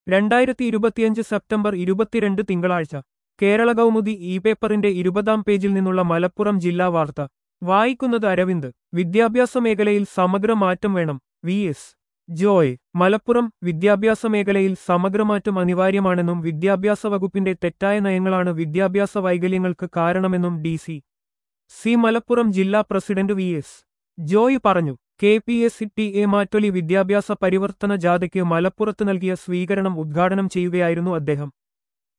രണ്ടായിരത്തി ഇരുപത്തിയഞ്ച് സെപ്റ്റംബർ ഇരുപത്തിരണ്ട് തിങ്കളാഴ്ച കേരള കൗമുദി ഇ പേപ്പറിന്റെ ഇരുപതാം പേജിൽ നിന്നുള്ള മലപ്പുറം ജില്ലാ വാർത്ത വായിക്കുന്നത് അരവിന്ദ് വിദ്യാഭ്യാസ മേഖലയിൽ സമഗ്ര മാറ്റം വേണം വി എസ് ജോയ് മലപ്പുറം വിദ്യാഭ്യാസ മേഖലയിൽ സമഗ്രമാറ്റം അനിവാര്യമാണെന്നും വിദ്യാഭ്യാസ വകുപ്പിന്റെ തെറ്റായ നയങ്ങളാണ് വിദ്യാഭ്യാസ വൈകല്യങ്ങൾക്ക് കാരണമെന്നും ഡി സി സി മലപ്പുറം ജില്ലാ പ്രസിഡന്റ് വി എസ് ജോയ് പറഞ്ഞു K P S T A മാറ്റൊലി വിദ്യാഭ്യാസ പരിവർത്തന ജാഥയ്ക്ക് മലപ്പുറത്ത് നൽകിയ സ്വീകരണം ഉദ്ഘാടനം ചെയ്യുകയായിരുന്നു അദ്ദേഹം